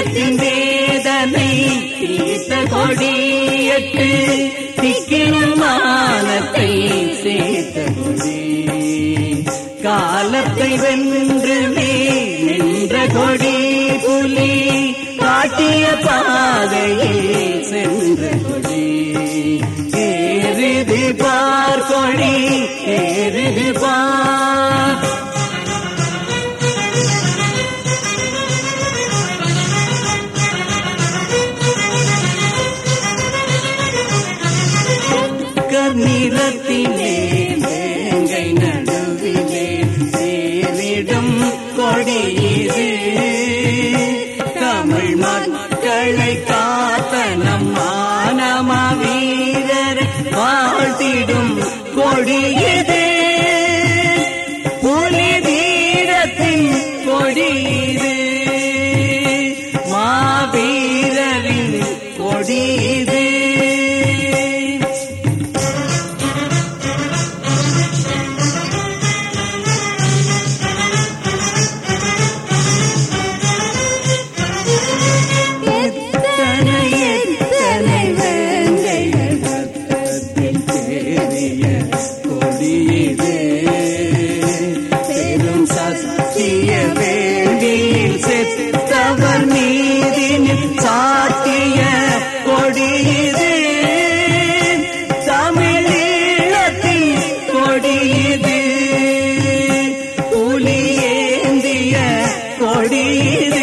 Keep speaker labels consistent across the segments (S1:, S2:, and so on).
S1: ஈழத்தின் வேதனை தீர்த்த கொடியட்டு திக்கிலும் மானத்தை சேர்த்த கொடி காலத்தை வென்று மேல் நின்ற கொடி புலி காட்டிய பாதையில் சென்ற கொடி ஏறுது பார் கொடி ஏறுது பார் கர்நிறத்திலே வேங்கை நடுவிலே சேரிடும் கொடியது தமிழ் மக்களை காத்த நம் மானமா வீரர் வாழ்த்திடும் கொடியது புலி வீரத்தின் கொடியது மாவீரரின் கொடியது எத்தனை எத்தனை வேங்கைகள் ரத்தத்தில் தேறிய கொடியது பெரும் சத்திய வேண்டியில் செத்தவர் மீதினில் சாத்திய கொடியது தமிழீழத்தின் கொடியது புலி ஏந்திய கொடியது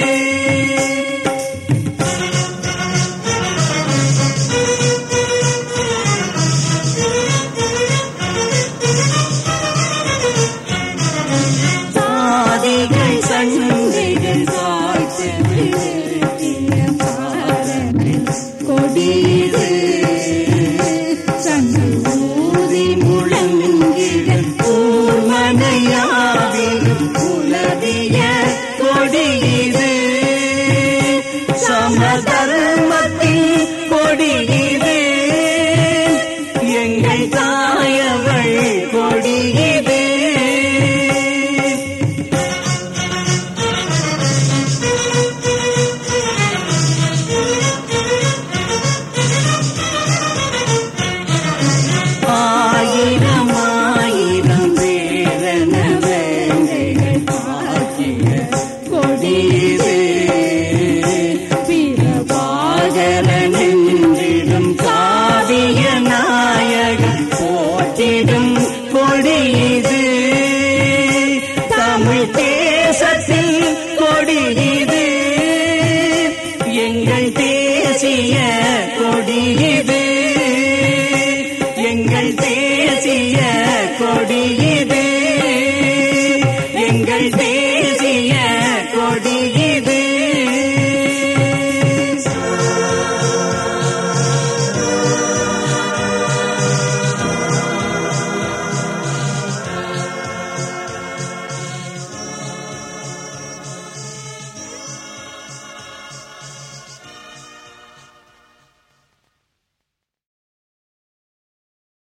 S1: சாதிகள் சண்டைகள் வாழ்த்து நிறுத்திய பாதனை கொடியது சங்கூதி முழங்கிட கூர்மனையாவில் உலவிய கொடியது சமதர்மத்தின் கொடியது எங்கள் தாயவள் கொடியது ஆயிரம் ஆயிரம் வேதன வேங்கைகள் ஆகிய கொடியது பிறவாகர நின்றிடும் காவிய நாயகன் போற்றிடும் கொடியது தமிழ் தேசத்தில் கொடியது எங்கள் தேசிய கொடியது